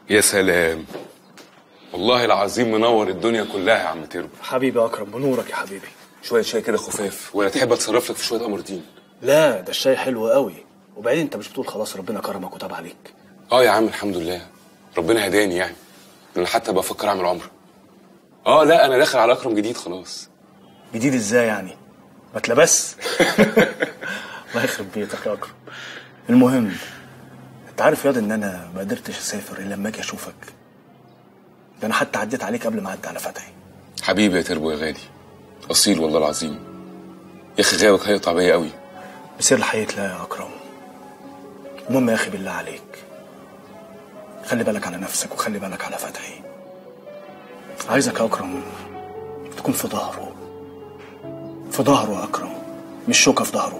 يا سلام والله العظيم منور الدنيا كلها يا عم تربو حبيبي اكرم بنورك يا حبيبي شويه شاي كده خفاف ولا تحب اتصرف لك في شويه امردين لا ده الشاي حلو قوي وبعدين انت مش بتقول خلاص ربنا كرمك وتاب عليك اه يا عم الحمد لله ربنا هداني يعني ده انا حتى بفكر اعمل عمره اه لا انا داخل على اكرم جديد خلاص جديد ازاي يعني ما اتلبس الله يخرب بيتك يا اكرم المهم انت عارف ياض ان انا ما قدرتش اسافر الا لما اجي اشوفك ده انا حتى عديت عليك قبل ما اعدي على فتحي حبيبي يا تربو يا غالي اصيل والله العظيم يا اخي غيابك هيقطع بيا قوي بسير الحقيقة لا يا اكرم المهم يا اخي بالله عليك خلي بالك على نفسك وخلي بالك على فتحي عايزك يا اكرم تكون في ظهره في ظهره يا اكرم مش شوكه في ظهره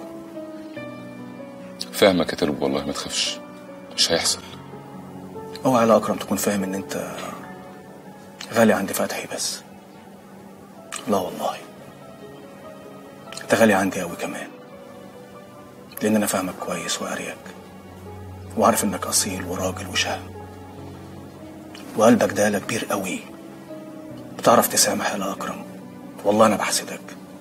فاهمك يا تربو والله ما تخافش مش هيحصل اوعى يا اكرم تكون فاهم ان انت غالي عند فتحي بس لا والله انت غالي عندي قوي كمان لان انا فاهمك كويس وقاريك وعارف انك اصيل وراجل وشهم وقلبك ده كبير قوي بتعرف تسامح يا اكرم والله انا بحسدك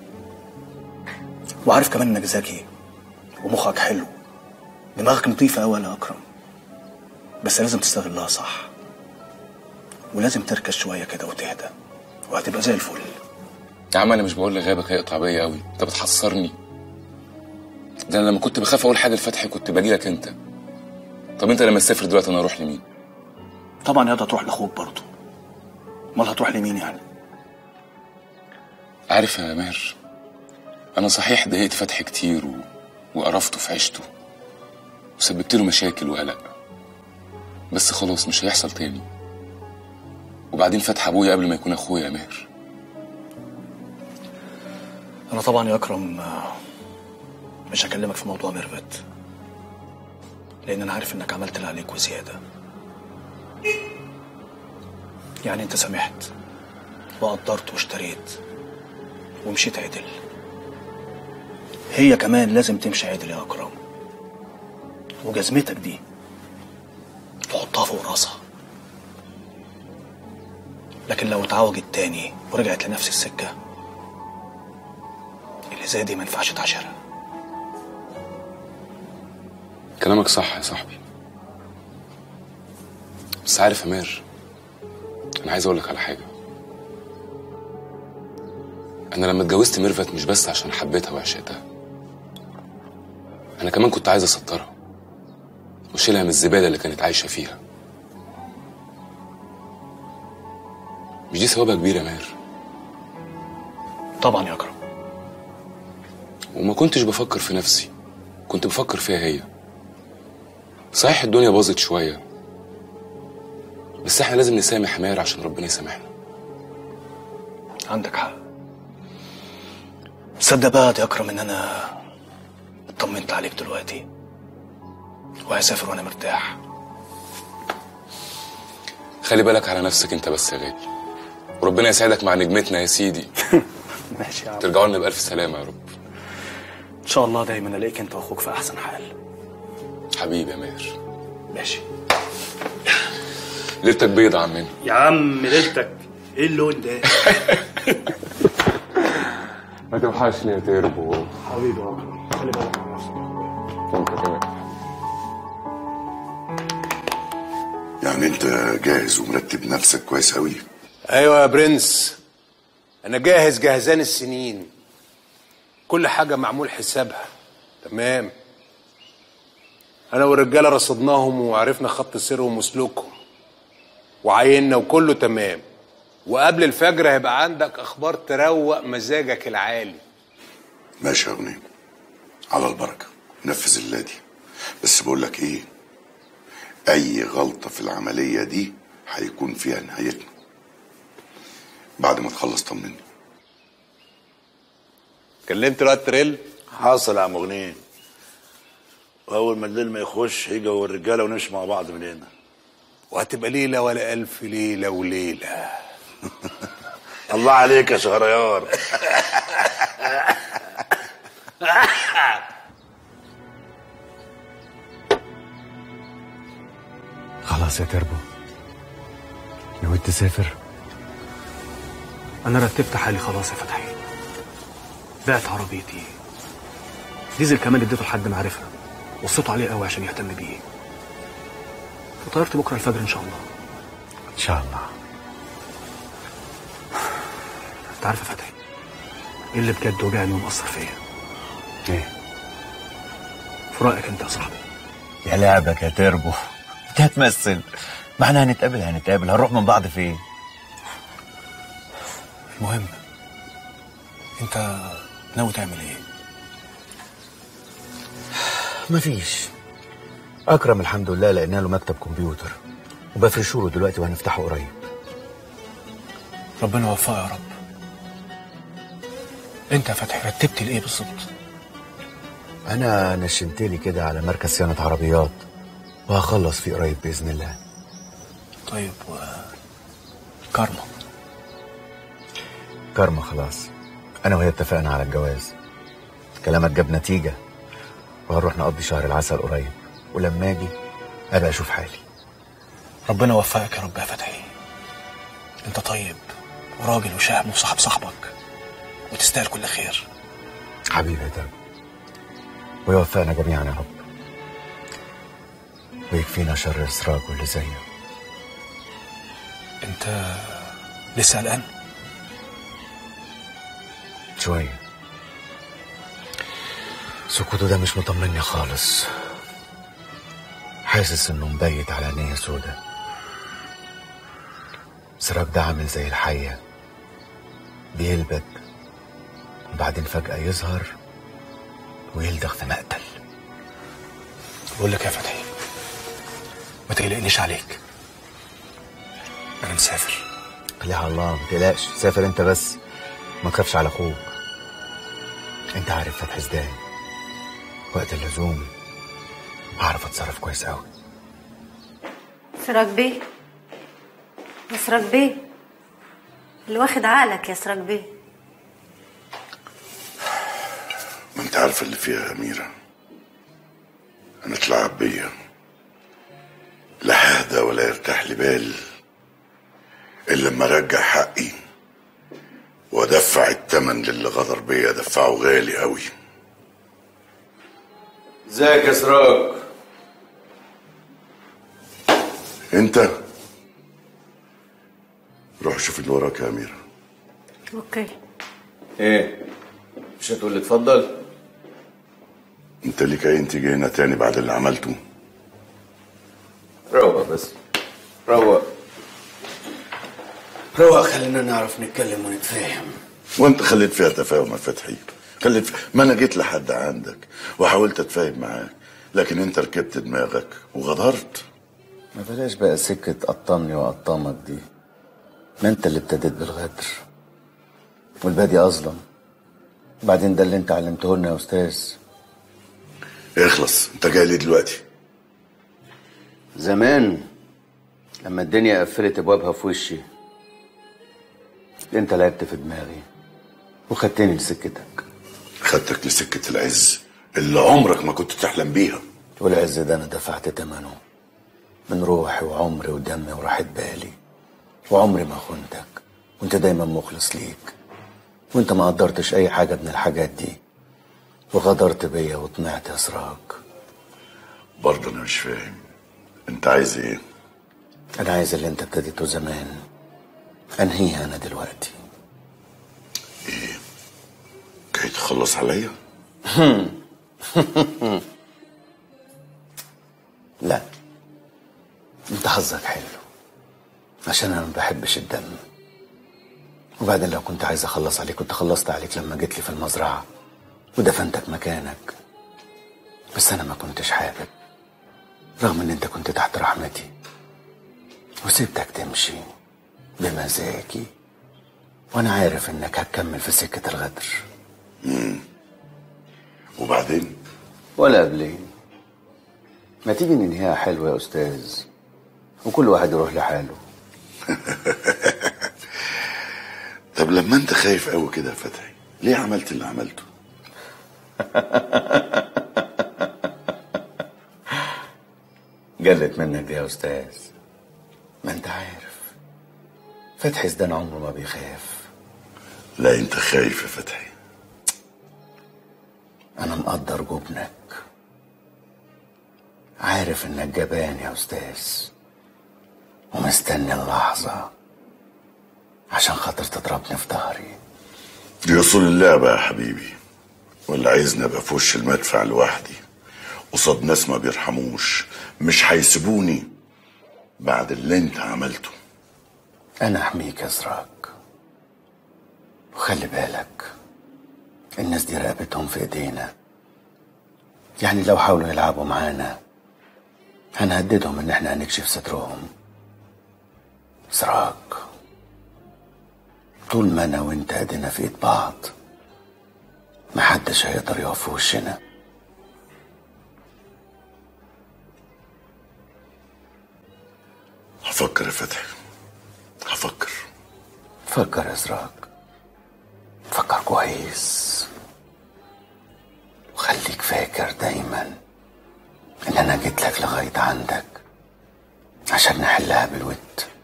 وعارف كمان انك ذكي ومخك حلو دماغك نظيفه قوي يا اكرم بس لازم تستغلها صح ولازم تركز شويه كده وتهدى وهتبقى زي الفل يا عم انا مش بقول لك غيابك هيقطع بيا قوي انت بتحصرني ده انا لما كنت بخاف اقول حاجه لفتحي كنت باجي لك انت طب انت لما تسافر دلوقتي انا اروح لمين طبعا يا ده تروح لاخوك برضه امال هتروح لمين يعني عارف يا ماهر انا صحيح ضايقت فتحي كتير و... وقرفته في عيشته وسببت له مشاكل وقلق بس خلاص مش هيحصل تاني وبعدين فتحي ابويا قبل ما يكون اخويا يا ماهر انا طبعا يا اكرم آه، مش هكلمك في موضوع ميرفت لان انا عارف انك عملت اللي عليك وزياده يعني انت سامحت وقدرت واشتريت ومشيت عدل هي كمان لازم تمشي عدل يا اكرم وجزمتك دي تحطها فوق راسها لكن لو اتعوجت تاني ورجعت لنفس السكه اللي زي دي ما ينفعش تعاشرها كلامك صح يا صاحبي بس عارف يا ماهر انا عايز اقول لك على حاجه انا لما اتجوزت ميرفت مش بس عشان حبيتها وعشقتها انا كمان كنت عايز اسطرها واشيلها من الزباله اللي كانت عايشه فيها مش دي ثوابها كبيره يا ماهر طبعا يا اكرم وما كنتش بفكر في نفسي كنت بفكر فيها هي صحيح الدنيا باظت شويه بس احنا لازم نسامح ماهر عشان ربنا يسامحنا عندك حق تصدق بقى يا اكرم ان انا اطمنت عليك دلوقتي وهسافر وانا مرتاح خلي بالك على نفسك انت بس يا غالي وربنا يسعدك مع نجمتنا يا سيدي ماشي يا عم ترجعوا لنا بألف سلامة يا رب ان شاء الله دايما الاقيك انت واخوك في احسن حال حبيبي يا ماهر ماشي ليلتك بيضة عمنا يا عم ليلتك ايه اللون ده ما توحشني يا تربو حبيبي يا اكرم خلي بالك من نفسك انت كمان يعني انت جاهز ومرتب نفسك كويس قوي ايوه يا برنس انا جاهز جهزان السنين كل حاجه معمول حسابها تمام انا والرجاله رصدناهم وعرفنا خط سيرهم وسلوكهم وعيننا وكله تمام وقبل الفجر هيبقى عندك اخبار تروق مزاجك العالي ماشي يا غنيم على البركه نفذ الله دي بس بقول لك ايه اي غلطه في العمليه دي هيكون فيها نهايتنا بعد ما تخلص طمني كلمت الواد تريل حاصل يا عم غنيم واول ما الليل ما يخش هيجي هو الرجاله ونمشي مع بعض من هنا وهتبقى ليله ولا الف ليله وليله الله عليك يا شهريار خلاص يا تربو نويت تسافر انا رتبت حالي خلاص يا فتحي بعت عربيتي ديزل كمان اديته لحد معرفه وصيته عليه قوي عشان يهتم بيه وطيرت بكره الفجر ان شاء الله ان شاء الله انت عارف يا فتحي ايه اللي بجد وجعني ومأثر فيا ايه فراقك انت يا صاحبي يا لعبك يا تربو انت هتمثل ما احنا هنتقابل هنتقابل هنروح من بعض فين المهم انت ناوي تعمل ايه مفيش اكرم الحمد لله لقينا له مكتب كمبيوتر وبفرشه له دلوقتي وهنفتحه قريب ربنا يوفقه يا رب انت يا فتحي رتبت لايه بالظبط انا نشنت لي كده على مركز صيانه عربيات وهخلص فيه قريب باذن الله طيب و كارما كارما خلاص انا وهي اتفقنا على الجواز كلامك جاب نتيجه وهنروح نقضي شهر العسل قريب ولما اجي ابقى اشوف حالي ربنا يوفقك يا رب يا فتحي انت طيب وراجل وشهم وصاحب صاحبك وتستاهل كل خير حبيبي يا تربو ويوفقنا جميعا يا رب ويكفينا شر اسراج واللي زيه انت لسه قلقان شويه سكوته ده مش مطمني خالص حاسس انه مبيت على نية سودة سراج ده عامل زي الحية بيلبك وبعدين فجأة يظهر ويلدغ في مقتل بقول لك يا فتحي ما تقلقنيش عليك انا مسافر خليها على الله ما تقلقش سافر انت بس ما تخافش على اخوك انت عارف فتحي ازاي وقت اللزوم هعرف اتصرف كويس قوي سراج بيه يا سراج بيه اللي واخد عقلك يا سراج بيه ما انت عارفه اللي فيها يا اميره انا تلعب بيا لا ههدى ولا يرتاح لي بال الا لما ارجع حقي وادفع الثمن للي غدر بيا ادفعه غالي قوي ازيك يا سراج انت روح شوف اللي وراك يا اميره اوكي ايه مش هتقول لي اتفضل انت ليك عين تيجي هنا تاني بعد اللي عملته روق بس روق روق خلينا نعرف نتكلم ونتفاهم وانت خليت فيها تفاهم يا فتحي خليت في... ما انا جيت لحد عندك وحاولت اتفاهم معاك لكن انت ركبت دماغك وغدرت ما بلاش بقى سكة قطمني وقطمك دي ما انت اللي ابتديت بالغدر والبادي اظلم وبعدين ده اللي انت علمته لنا يا استاذ اخلص انت جاي لي دلوقتي زمان لما الدنيا قفلت ابوابها في وشي انت لعبت في دماغي وخدتني لسكتك خدتك لسكة العز اللي عمرك ما كنت تحلم بيها والعز ده انا دفعت ثمنه من روحي وعمري ودمي وراحة بالي وعمري ما خنتك وانت دايما مخلص ليك وانت ما قدرتش اي حاجة من الحاجات دي وغدرت بيا وطمعت يا سراج برضه انا مش فاهم انت عايز ايه انا عايز اللي انت ابتديته زمان انهيها انا دلوقتي جاي تخلص عليا لا انت حظك حلو عشان انا ما بحبش الدم وبعدين لو كنت عايز اخلص عليك كنت خلصت عليك لما جيت لي في المزرعه ودفنتك مكانك بس انا ما كنتش حابب رغم ان انت كنت تحت رحمتي وسبتك تمشي بمزاجي وانا عارف انك هتكمل في سكه الغدر وبعدين ولا قبلين ما تيجي ننهيها حلوة يا أستاذ وكل واحد يروح لحاله طب لما انت خايف قوي كده يا فتحي ليه عملت اللي عملته جلت منك دي يا أستاذ ما أنت عارف فتحي زدان عمره ما بيخاف لا انت خايف يا فتحي أنا مقدر جبنك عارف إنك جبان يا أستاذ ومستني اللحظة عشان خاطر تضربني في ظهري دي رسول الله بقى يا حبيبي ولا عايزني ابقى في وش المدفع لوحدي قصاد ناس ما بيرحموش مش هيسيبوني بعد اللي انت عملته أنا أحميك يا سراج وخلي بالك الناس دي رقبتهم في إيدينا يعني لو حاولوا يلعبوا معانا هنهددهم إن إحنا هنكشف سترهم سراج طول ما أنا وأنت إيدينا في إيد بعض محدش هيقدر يقف في وشنا هفكر يا فتحي هفكر فكر يا سراج فكر كويس وخليك فاكر دايما ان انا جيت لك لغايه عندك عشان نحلها بالود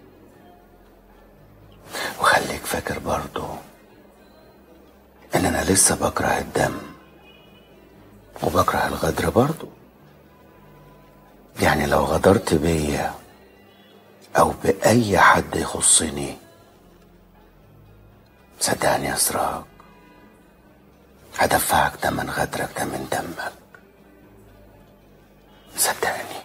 وخليك فاكر برضو ان انا لسه بكره الدم وبكره الغدر برضو يعني لو غدرت بيا او باي حد يخصني صدقني يا سراج هدفعك تمن غدرك ده من دمك صدقني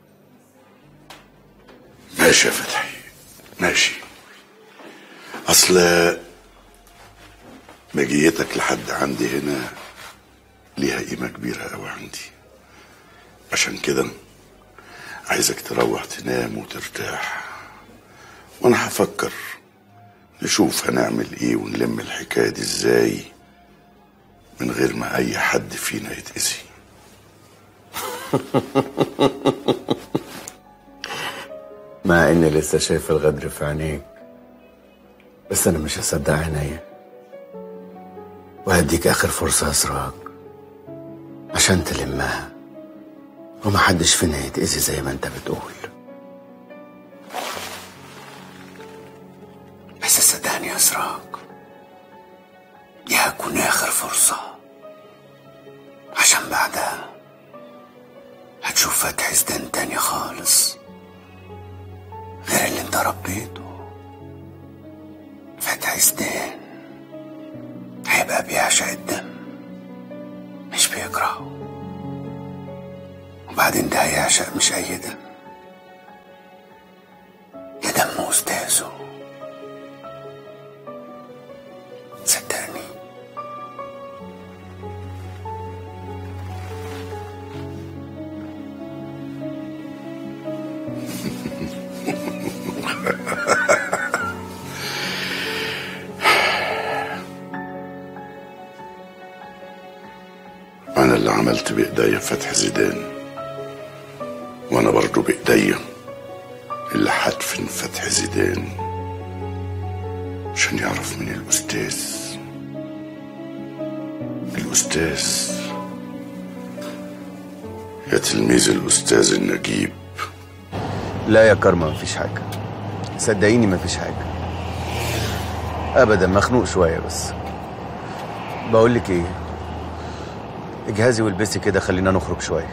ماشي يا فتحي ماشي اصل مجيتك لحد عندي هنا ليها قيمة كبيرة قوي عندي عشان كده عايزك تروح تنام وترتاح وانا هفكر نشوف هنعمل ايه ونلم الحكاية دي ازاي من غير ما اي حد فينا يتأذي مع اني لسه شايف الغدر في عينيك بس انا مش هصدق عينيا وهديك اخر فرصة يا سراج عشان تلمها ومحدش فينا يتأذي زي ما انت بتقول بس صدقني يا سراج دي هتكون اخر فرصة عشان بعدها هتشوف فتح زدان تاني خالص غير اللي انت ربيته فتح زدان هيبقى بيعشق الدم مش بيكرهه وبعدين ده هيعشق مش اي دم ده دم استاذه صدقني انا اللي عملت بايديا فتح زيدان وانا برضو بايديا اللي هدفن فتح زيدان عشان يعرف مين الاستاذ الاستاذ يا تلميذ الاستاذ النجيب لا يا كرمة مفيش حاجة صدقيني مفيش حاجة أبدا مخنوق شوية بس بقول لك إيه اجهزي والبسي كده خلينا نخرج شوية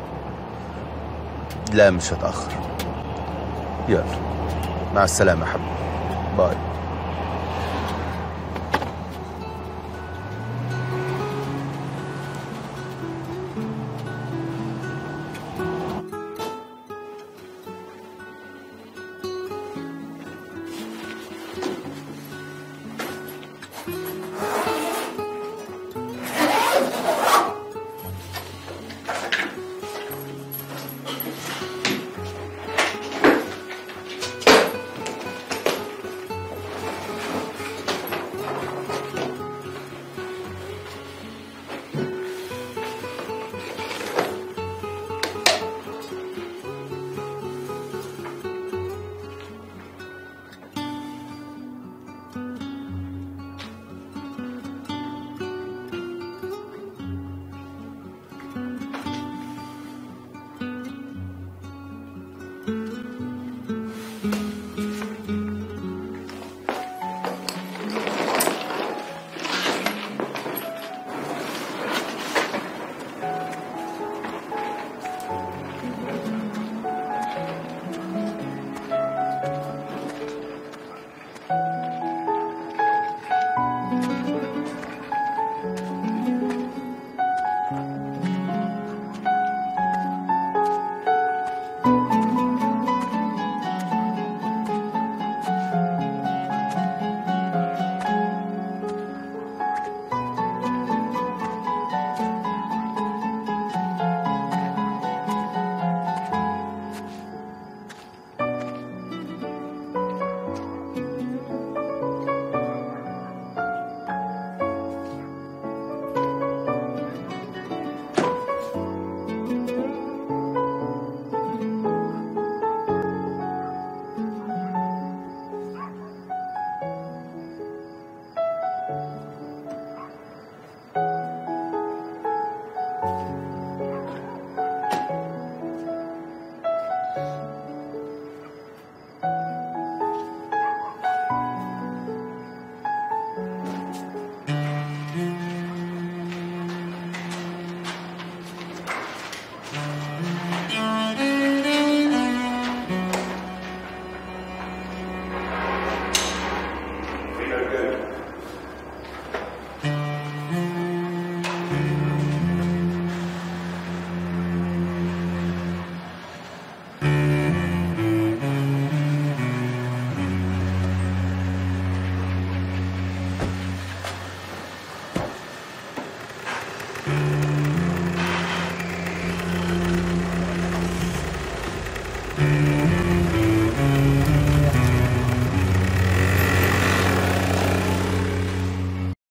لا مش هتأخر يلا مع السلامة يا حبيبي باي